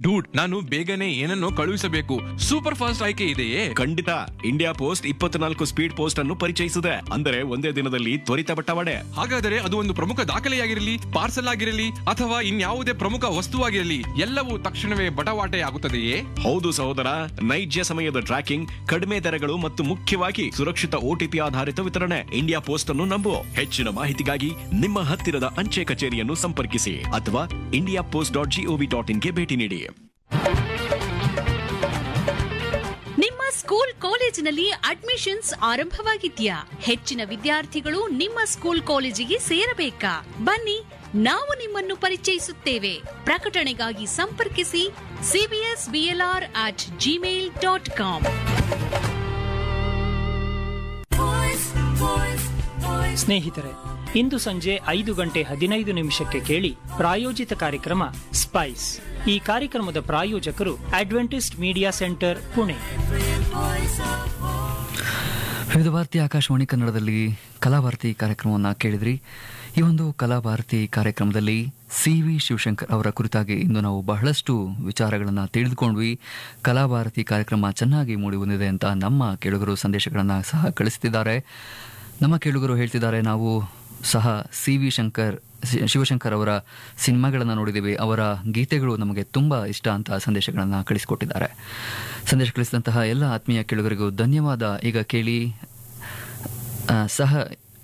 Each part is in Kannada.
ಡೂಡ್ ನಾನು ಬೇಗನೆ ಏನನ್ನೋ ಕಳುಹಿಸಬೇಕು ಸೂಪರ್ ಫಾಸ್ಟ್ ಆಯ್ಕೆ ಇದೆಯೇ ಖಂಡಿತ ಇಂಡಿಯಾ ಪೋಸ್ಟ್ ಇಪ್ಪತ್ನಾಲ್ಕು ಸ್ಪೀಡ್ ಪೋಸ್ಟ್ ಅನ್ನು ಪರಿಚಯಿಸಿದೆ ಅಂದರೆ ಒಂದೇ ದಿನದಲ್ಲಿ ತ್ವರಿತ ಬಟ್ಟವಾಡೆ ಹಾಗಾದರೆ ಅದು ಒಂದು ಪ್ರಮುಖ ದಾಖಲೆಯಾಗಿರಲಿ ಪಾರ್ಸಲ್ ಆಗಿರಲಿ ಅಥವಾ ಇನ್ಯಾವುದೇ ಪ್ರಮುಖ ವಸ್ತುವಾಗಿರಲಿ ಎಲ್ಲವೂ ತಕ್ಷಣವೇ ಬಟವಾಟೆ ಆಗುತ್ತದೆಯೇ ಹೌದು ಸಹೋದರ ನೈಜ ಸಮಯದ ಟ್ರ್ಯಾಕಿಂಗ್ ಕಡಿಮೆ ದರಗಳು ಮತ್ತು ಮುಖ್ಯವಾಗಿ ಸುರಕ್ಷಿತ ಓಟಿಪಿ ಆಧಾರಿತ ವಿತರಣೆ ಇಂಡಿಯಾ ಪೋಸ್ಟ್ ಅನ್ನು ನಂಬು ಹೆಚ್ಚಿನ ಮಾಹಿತಿಗಾಗಿ ನಿಮ್ಮ ಹತ್ತಿರದ ಅಂಚೆ ಕಚೇರಿಯನ್ನು ಸಂಪರ್ಕಿಸಿ ಅಥವಾ India post dot G O V dot ಇನ್ಗೆ ಭೇಟಿ ನೀಡಿ ನಿಮ್ಮ ಸ್ಕೂಲ್ ಕಾಲೇಜಿನಲ್ಲಿ ಅಡ್ಮಿಷನ್ಸ್ ಆರಂಭವಾಗಿದ್ಯಾ ಹೆಚ್ಚಿನ ವಿದ್ಯಾರ್ಥಿಗಳು ನಿಮ್ಮ ಸ್ಕೂಲ್ ಕಾಲೇಜಿಗೆ ಸೇರಬೇಕಾ ಬನ್ನಿ ನಾವು ನಿಮ್ಮನ್ನು ಪರಿಚಯಿಸುತ್ತೇವೆ ಪ್ರಕಟಣೆಗಾಗಿ ಸಂಪರ್ಕಿಸಿ C B S B L R at Gmail dot com ಸ್ನೇಹಿತರೆ ಇಂದು ಸಂಜೆ ಐದು ಗಂಟೆ ಹದಿನೈದು ನಿಮಿಷಕ್ಕೆ ಕೇಳಿ ಪ್ರಾಯೋಜಿತ ಕಾರ್ಯಕ್ರಮ ಸ್ಪೈಸ್ ಈ ಕಾರ್ಯಕ್ರಮದ ಪ್ರಾಯೋಜಕರು ಅಡ್ವೆಂಟಿಸ್ಟ್ ಮೀಡಿಯಾ ಸೆಂಟರ್ ಪುಣೆ ವಿವಿಧ ಭಾರತಿ ಆಕಾಶವಾಣಿ ಕನ್ನಡದಲ್ಲಿ ಕಲಾಭಾರತಿ ಕಾರ್ಯಕ್ರಮವನ್ನು ಕೇಳಿದ್ರಿ ಈ ಒಂದು ಕಲಾಭಾರತಿ ಕಾರ್ಯಕ್ರಮದಲ್ಲಿ ಸಿ ವಿ ಶಿವಶಂಕರ್ ಅವರ ಕುರಿತಾಗಿ ಇಂದು ನಾವು ಬಹಳಷ್ಟು ವಿಚಾರಗಳನ್ನು ತಿಳಿದುಕೊಂಡ್ವಿ ಕಲಾಭಾರತಿ ಕಾರ್ಯಕ್ರಮ ಚೆನ್ನಾಗಿ ಮೂಡಿ ಬಂದಿದೆ ಅಂತ ನಮ್ಮ ಕೇಳುಗರು ಸಂದೇಶಗಳನ್ನು ಸಹ ಕಳಿಸ್ತಿದ್ದಾರೆ ನಮ್ಮ ಕೇಳುಗರು ಹೇಳ್ತಿದ್ದಾರೆ ನಾವು ಸಹ ಸಿ ವಿ ಶಂಕರ್ ಶಿ- ಶಿವಶಂಕರ್ ಅವರ ಸಿನಿಮಾಗಳನ್ನು ನೋಡಿದ್ದೀವಿ ಅವರ ಗೀತೆಗಳು ನಮಗೆ ತುಂಬ ಇಷ್ಟ ಅಂತ ಸಂದೇಶಗಳನ್ನು ಕಳಿಸಿಕೊಟ್ಟಿದ್ದಾರೆ ಸಂದೇಶ ಕಳಿಸಿದಂತಹ ಎಲ್ಲ ಆತ್ಮೀಯ ಕೇಳುಗರಿಗೂ ಧನ್ಯವಾದ ಈಗ ಕೇಳಿ ಆ, ಸಹ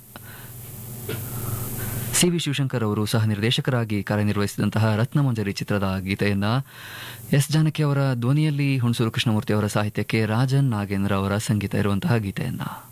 ಸಿ ವಿ ಶಿವಶಂಕರ್ ಅವರು ಸಹ ನಿರ್ದೇಶಕರಾಗಿ ಕಾರ್ಯನಿರ್ವಹಿಸಿದಂತಹ ರತ್ನಮಂಜರಿ ಚಿತ್ರದ ಗೀತೆಯನ್ನ ಎಸ್ ಜಾನಕಿ ಅವರ ಧ್ವನಿಯಲ್ಲಿ ಹುಣಸೂರು ಕೃಷ್ಣಮೂರ್ತಿ ಅವರ ಸಾಹಿತ್ಯಕ್ಕೆ ರಾಜನ್ ನಾಗೇಂದ್ರ ಅವರ ಸಂಗೀತ ಇರುವಂತಹ ಗೀತೆಯನ್ನ